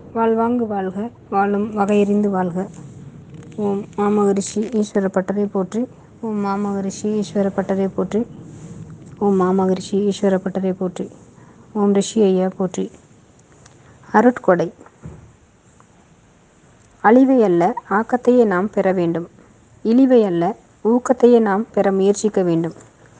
வாழ்வாங்கு வாழ்க வாழும் வகையறிந்து வாழ்க ஓம் மாமகரிஷி ஈஸ்வர பட்டரை போற்றி ஓம் மாமகரிஷி ஈஸ்வர பட்டரை போற்றி ஓம் மாமகரிஷி ஈஸ்வர பட்டரை போற்றி ஓம் ரிஷி ஐயா போற்றி அருட்கொடை அழிவை அல்ல ஆக்கத்தையே நாம் பெற வேண்டும் இழிவை அல்ல ஊக்கத்தையே நாம் பெற முயற்சிக்க வேண்டும்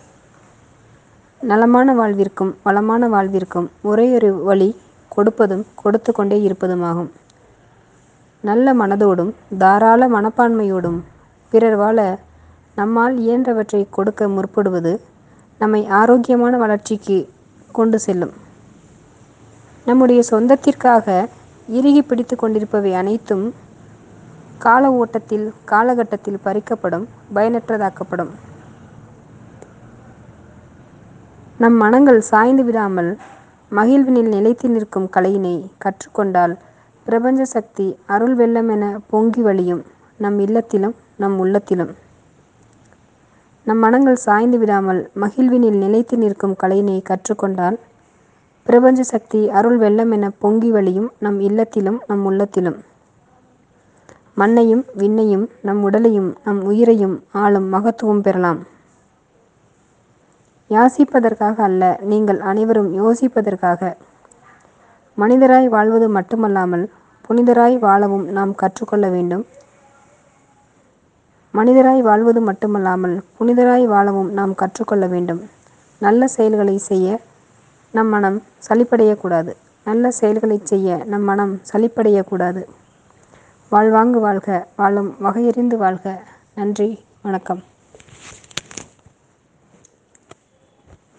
நலமான வாழ்விற்கும் வளமான வாழ்விற்கும் ஒரேயொரு வழி கொடுப்பதும் கொடுத்து கொண்டே இருப்பதுமாகும் நல்ல மனதோடும் தாராள மனப்பான்மையோடும் பிறர் வாழ நம்மால் இயன்றவற்றை கொடுக்க முற்படுவது நம்மை ஆரோக்கியமான வளர்ச்சிக்கு கொண்டு செல்லும் நம்முடைய சொந்தத்திற்காக இறுகி பிடித்து கொண்டிருப்பவை அனைத்தும் கால ஓட்டத்தில் காலகட்டத்தில் பறிக்கப்படும் பயனற்றதாக்கப்படும் நம் மனங்கள் சாய்ந்து விடாமல் மகிழ்வினில் நிலைத்து நிற்கும் கலையினை கற்றுக்கொண்டால் பிரபஞ்ச சக்தி அருள் வெள்ளமென பொங்கி வழியும் நம் இல்லத்திலும் நம் உள்ளத்திலும் நம் மனங்கள் சாய்ந்து விடாமல் மகிழ்வினில் நிலைத்து நிற்கும் கலையினை கற்றுக்கொண்டால் பிரபஞ்ச சக்தி அருள் வெள்ளமென பொங்கி வழியும் நம் இல்லத்திலும் நம் உள்ளத்திலும் மண்ணையும் விண்ணையும் நம் உடலையும் நம் உயிரையும் ஆளும் மகத்துவம் பெறலாம் யாசிப்பதற்காக அல்ல நீங்கள் அனைவரும் யோசிப்பதற்காக மனிதராய் வாழ்வது மட்டுமல்லாமல் புனிதராய் வாழவும் நாம் கற்றுக்கொள்ள வேண்டும் மனிதராய் வாழ்வது மட்டுமல்லாமல் புனிதராய் வாழவும் நாம் கற்றுக்கொள்ள வேண்டும் நல்ல செயல்களை செய்ய நம் மனம் சலிப்படையக்கூடாது நல்ல செயல்களை செய்ய நம் மனம் சலிப்படையக்கூடாது வாழ்வாங்கு வாழ்க வாழும் வகையறிந்து வாழ்க நன்றி வணக்கம்